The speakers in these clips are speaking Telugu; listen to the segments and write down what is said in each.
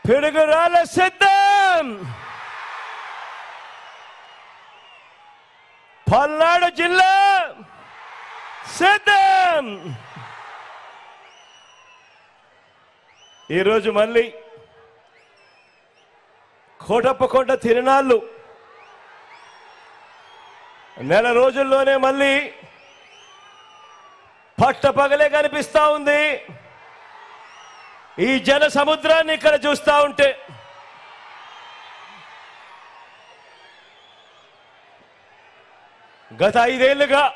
పిడుగురాల సిద్ధం పల్నాడు జిల్లా సిద్ధం ఈరోజు మళ్ళీ కోటప్పకొండ తిరునాళ్ళు నెల రోజుల్లోనే మళ్ళీ పట్టపగలే కనిపిస్తా ఉంది ఈ జన సముద్రాన్ని ఇక్కడ చూస్తా ఉంటే గత ఐదేళ్లుగా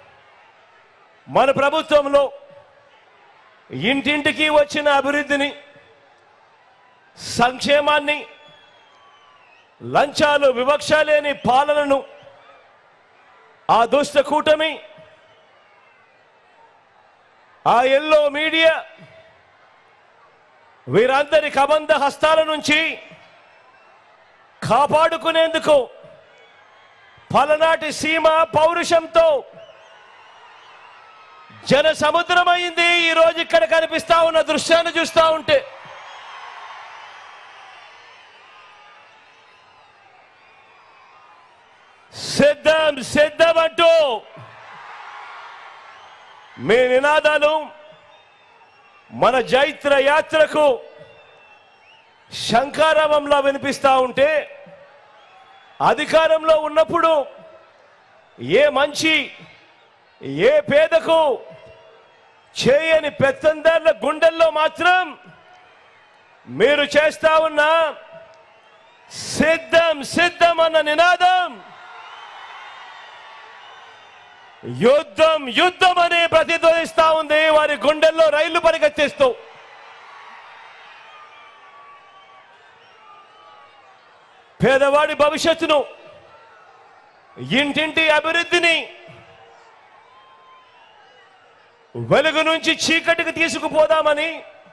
మన ప్రభుత్వంలో ఇంటింటికి వచ్చిన అభివృద్ధిని సంక్షేమాన్ని లంచాలు వివక్ష లేని పాలనను ఆ దుష్ట కూటమి ఆ ఎల్లో మీడియా వీరందరి కబంధ హస్తాల నుంచి కాపాడుకునేందుకు పలనాటి సీమ పౌరుషంతో జన సముద్రమైంది ఈ రోజు ఇక్కడ కనిపిస్తా ఉన్న దృశ్యాన్ని చూస్తా ఉంటే సిద్ధం సిద్ధం అంటూ మీ నినాదాలు మన జైత్ర యాత్రకు శంకారామంలో వినిపిస్తా ఉంటే అధికారంలో ఉన్నప్పుడు ఏ మంచి ఏ పేదకు చేయని పెత్తందారుల గుండెల్లో మాత్రం మీరు చేస్తా ఉన్న సిద్ధం సిద్ధం అన్న నినాదం యుద్ధం యుద్ధం అని ప్రతిధ్వనిస్తా ఉంది వారి గుండెల్లో రైళ్లు పరిగెత్తిస్తూ పేదవాడి భవిష్యత్తును ఇంటింటి అభివృద్ధిని వెలుగు నుంచి చీకటికి తీసుకుపోదామని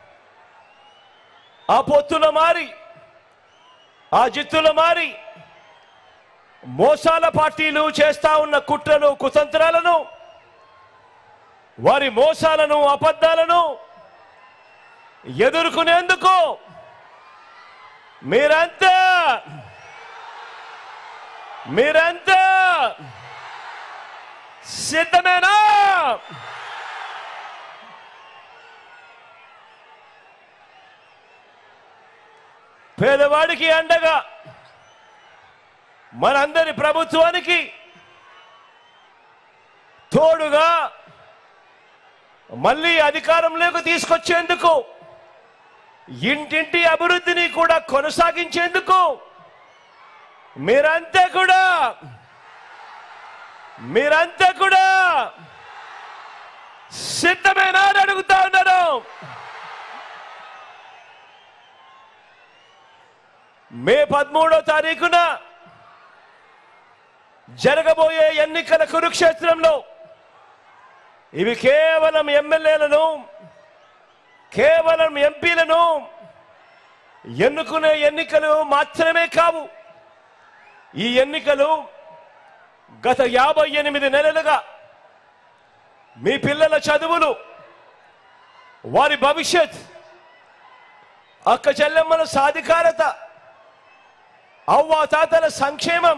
ఆ పొత్తుల మారి ఆ జిత్తుల మారి మోసాల పార్టీలు చేస్తా ఉన్న కుట్రలు కుతంత్రాలను వారి మోసాలను అబద్ధాలను ఎదుర్కొనేందుకు మీరంతా మీరంతా సిద్ధమేనా పేదవాడికి అండగా మనందరి ప్రభుత్వానికి తోడుగా మళ్ళీ అధికారంలోకి తీసుకొచ్చేందుకు ఇంటింటి అభివృద్ధిని కూడా కొనసాగించేందుకు మీరంతా కూడా మీరంతా కూడా సిద్ధమేనా అని అడుగుతా ఉన్నారు మే పదమూడో తారీఖున జరగబోయే ఎన్నికల కురుక్షేత్రంలో ఇవి కేవలం ఎమ్మెల్యేలను కేవలం ఎంపీలను ఎన్నుకునే ఎన్నికలు మాత్రమే కావు ఈ ఎన్నికలు గత యాభై ఎనిమిది నెలలుగా మీ పిల్లల చదువులు వారి భవిష్యత్ అక్క చెల్లెమ్మల సాధికారత అవ్వ తాతల సంక్షేమం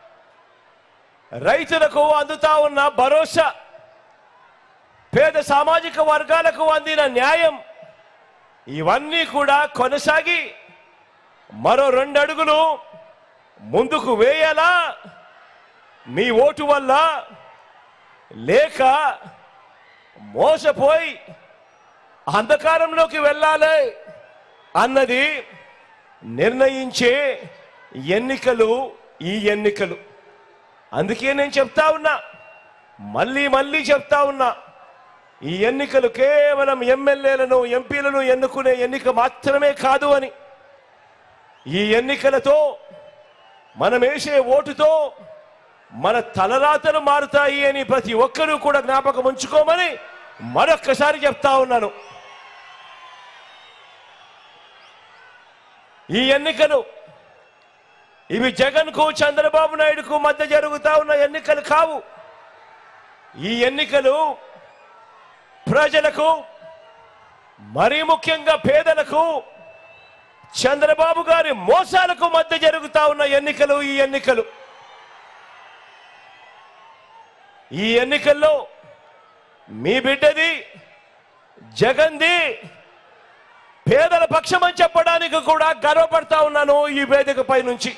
రైతులకు అందుతా ఉన్న భరోసా పేద సామాజిక వర్గాలకు అందిన న్యాయం ఇవన్నీ కూడా కొనసాగి మరో రెండు అడుగులు ముందుకు వేయాలా మీ ఓటు వల్ల లేక మోసపోయి అంధకారంలోకి వెళ్ళాలి అన్నది నిర్ణయించే ఎన్నికలు ఈ ఎన్నికలు అందుకే నేను చెప్తా ఉన్నా మళ్ళీ మళ్ళీ చెప్తా ఉన్నా ఈ ఎన్నికలు కేవలం ఎమ్మెల్యేలను ఎంపీలను ఎన్నుకునే ఎన్నిక మాత్రమే కాదు అని ఈ ఎన్నికలతో మనం వేసే ఓటుతో మన తలరాతలు మారుతాయి అని ప్రతి ఒక్కరూ కూడా జ్ఞాపకం ఉంచుకోమని మరొక్కసారి చెప్తా ఉన్నాను ఈ ఎన్నికలు ఇవి జగన్కు చంద్రబాబు నాయుడుకు మధ్య జరుగుతా ఉన్న ఎన్నికలు కావు ఈ ఎన్నికలు ప్రజలకు మరీ ముఖ్యంగా పేదలకు చంద్రబాబు గారి మోసాలకు మధ్య జరుగుతా ఉన్న ఎన్నికలు ఈ ఎన్నికలు ఈ ఎన్నికల్లో మీ బిడ్డది జగన్ది పేదల పక్షమని చెప్పడానికి కూడా గర్వపడతా ఉన్నాను ఈ వేదికపై నుంచి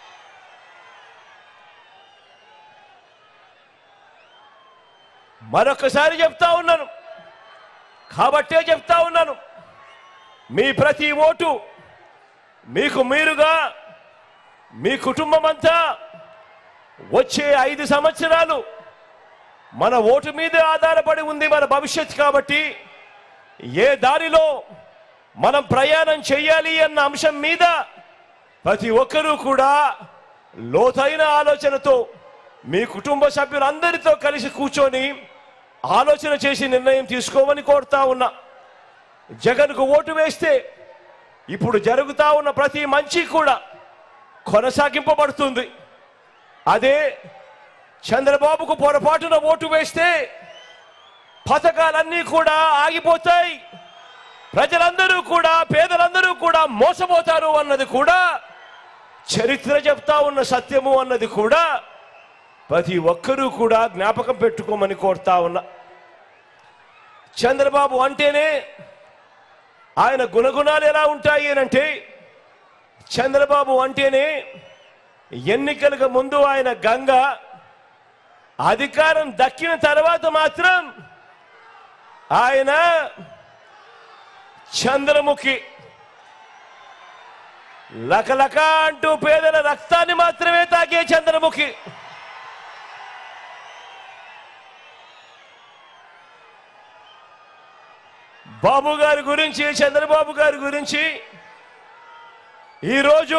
మరొకసారి చెప్తా ఉన్నాను కాబట్టే చెప్తా ఉన్నాను మీ ప్రతి ఓటు మీకు మీరుగా మీ కుటుంబం అంతా వచ్చే ఐదు సంవత్సరాలు మన ఓటు మీదే ఆధారపడి ఉంది మన భవిష్యత్ కాబట్టి ఏ దారిలో మనం ప్రయాణం చేయాలి అన్న అంశం మీద ప్రతి ఒక్కరూ కూడా లోతైన ఆలోచనతో మీ కుటుంబ సభ్యులందరితో కలిసి కూర్చొని ఆలోచన చేసి నిర్ణయం తీసుకోమని కోరుతా ఉన్నా జగన్కు ఓటు వేస్తే ఇప్పుడు జరుగుతా ఉన్న ప్రతి మంచి కూడా కొనసాగింపబడుతుంది అదే చంద్రబాబుకు పొరపాటున ఓటు వేస్తే పథకాలన్నీ కూడా ఆగిపోతాయి ప్రజలందరూ కూడా పేదలందరూ కూడా మోసపోతారు అన్నది కూడా చరిత్ర చెప్తా ఉన్న సత్యము అన్నది కూడా ప్రతి ఒక్కరూ కూడా జ్ఞాపకం పెట్టుకోమని కోరుతా ఉన్నా చంద్రబాబు అంటేనే ఆయన గుణగుణాలు ఎలా ఉంటాయి అంటే చంద్రబాబు అంటేనే ఎన్నికలకు ముందు ఆయన గంగ అధికారం దక్కిన తర్వాత మాత్రం ఆయన చంద్రముఖి లకలక అంటూ పేదల రక్తాన్ని మాత్రమే తాగే చంద్రముఖి బాబు గారి గురించి చంద్రబాబు గారి గురించి ఈరోజు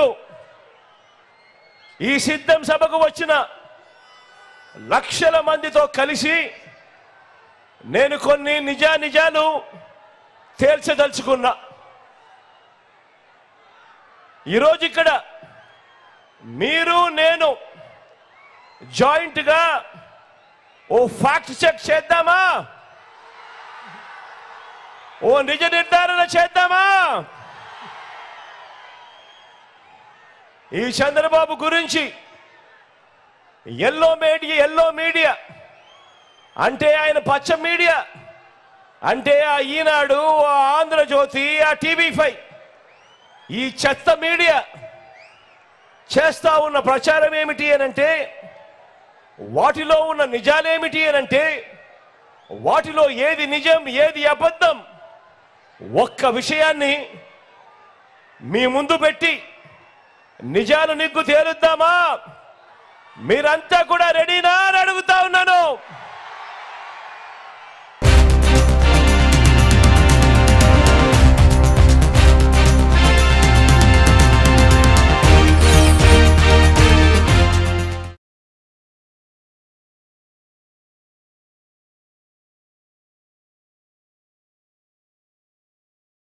ఈ సిద్ధం సభకు వచ్చిన లక్షల మందితో కలిసి నేను కొన్ని నిజా నిజాలు తేల్చదలుచుకున్నా ఈరోజు ఇక్కడ మీరు నేను జాయింట్గా ఓ ఫ్యాక్ట్ చెక్ చేద్దామా ఓ నిజ నిర్ధారణ చేద్దామా ఈ చంద్రబాబు గురించి ఎల్లో మీడియా ఎల్లో మీడియా అంటే ఆయన పచ్చ మీడియా అంటే ఆ ఈనాడు ఆ ఆంధ్రజ్యోతి ఆ టీవీ ఫైవ్ ఈ చెత్త మీడియా చేస్తా ఉన్న ప్రచారం ఏమిటి అనంటే వాటిలో ఉన్న నిజాలేమిటి అనంటే వాటిలో ఏది నిజం ఏది అబద్ధం ఒక్క విషయాన్ని మీ ముందు పెట్టి నిజాలు నిగ్గు తేలుద్దామా మీరంతా కూడా రెడీనా అని అడుగుతా ఉన్నాను